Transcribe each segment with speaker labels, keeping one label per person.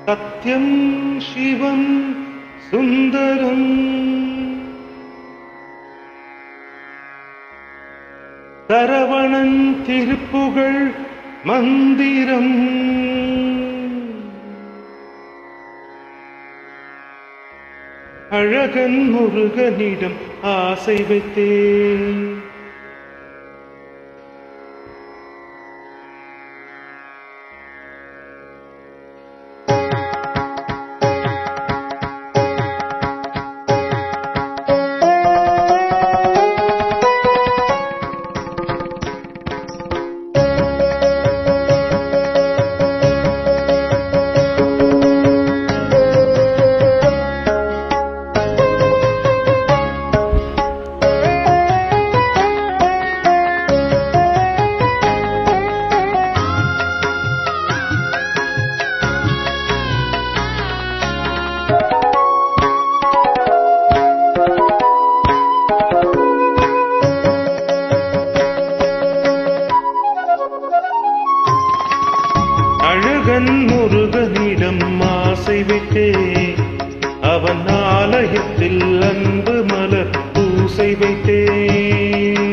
Speaker 1: சத்யம் சிவம் சுந்தரம் சரவணன் திருப்புகழ் மந்திரம் அழகன் முருகனிடம் ஆசை வைத்தேன் அழகன் முருகனிடம் ஆசை வைத்தேன் அவன் ஆலயத்தில் அன்பு மலர் பூசை வைத்தேன்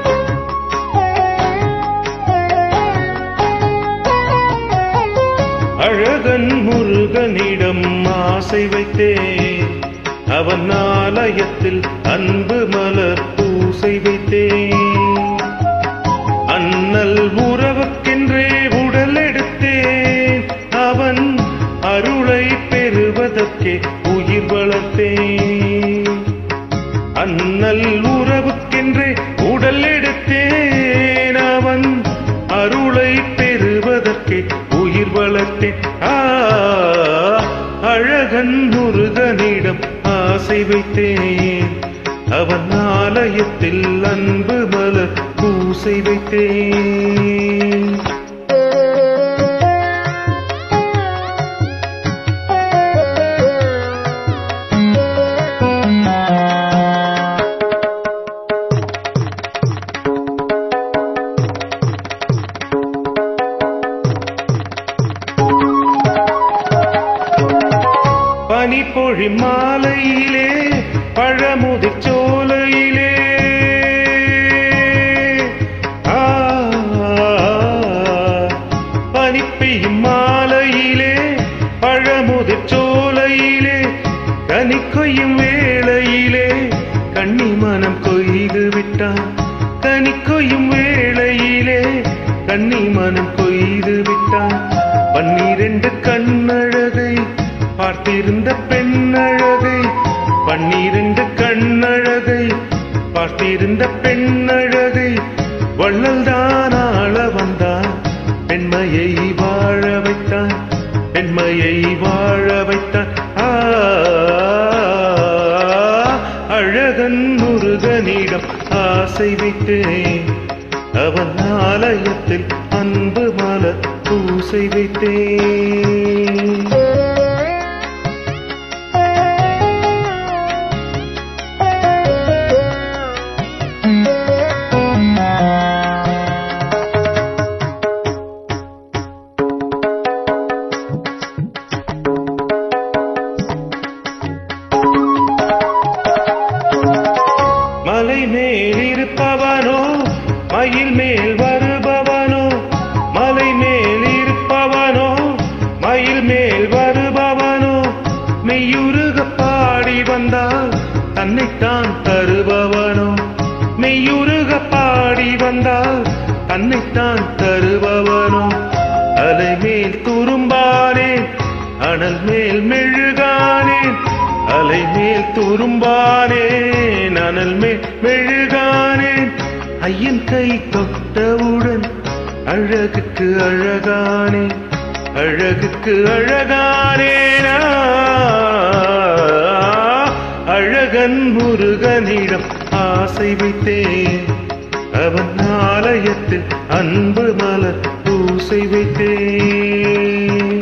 Speaker 1: அழகன் முருகனிடம் ஆசை வைத்தேன் அவன் ஆலயத்தில் அன்பு மலர் பூசை வைத்தேன் அண்ணல் உறவுக்கென்றே உடல் எடுத்தேன் அவன் அருளை பெறுவதற்கே உயிர் வளர்த்தேன் அண்ணல் உறவுக்கென்றே உடல் எடுத்தேன் அவன் அருளை பெறுவதற்கே உயிர் வளர்த்தேன் ஆ, அழகன் முருகனிடம் ஆசை வைத்தேன் அவன் ஆலயத்தில் அன்பு மலர் பூசை வைத்தேன் பனிப்பொழி மாலையிலே பழமுதிர் சோலையிலே ஆ, பனிப்பெய்யும் மாலையிலே பழமுதிர் சோலையிலே கனி கொய்யும் வேளையிலே கண்ணி மனம் கொய்து விட்டான் கனி கொய்யும் வேளையிலே கண்ணி மனம் கொய்து விட்டான் பன்னிரண்டு கண்ணழகை பார்த்திருந்த பெண்ணழகை பன்னிரண்டு கண்ணழகை பார்த்திருந்த பெண்ணழகை வள்ளல் தான் ஆள வந்தான் பெண்மையை வாழ வைத்தான் பெண்மையை வாழ வைத்தான் ஆ, அழகன் முருகனிடம் ஆசை வைத்தேன் அவன் ஆலயத்தில் அன்பு மலர் பூசை வைத்தேன் மலை மேல் இருப்பவனோ மயில் மேல் வருபவனோ மலை மேல் இருப்பவனோ மயில் மேல் வருபவனோ மெய்யுருக பாடி வந்தால் தன்னைத்தான் தருபவனோ மெய்யுருக பாடி வந்தால் தன்னைத்தான் தருபவனோ அலை மேல் துரும்பானேன் அனல் மேல் மெழுகானேன் அலை மேல் துரும்பானேன் அனல் மேல் மெழுகானேன் ஐயன் கை தொட்டவுடன் அழகுக்கு அழகானே அழகுக்கு அழகானேனா அழகன் முருகனிடம் ஆசை வைத்தேன் அவன் ஆலயத்தில் அன்பு மலர் பூசை வைத்தேன்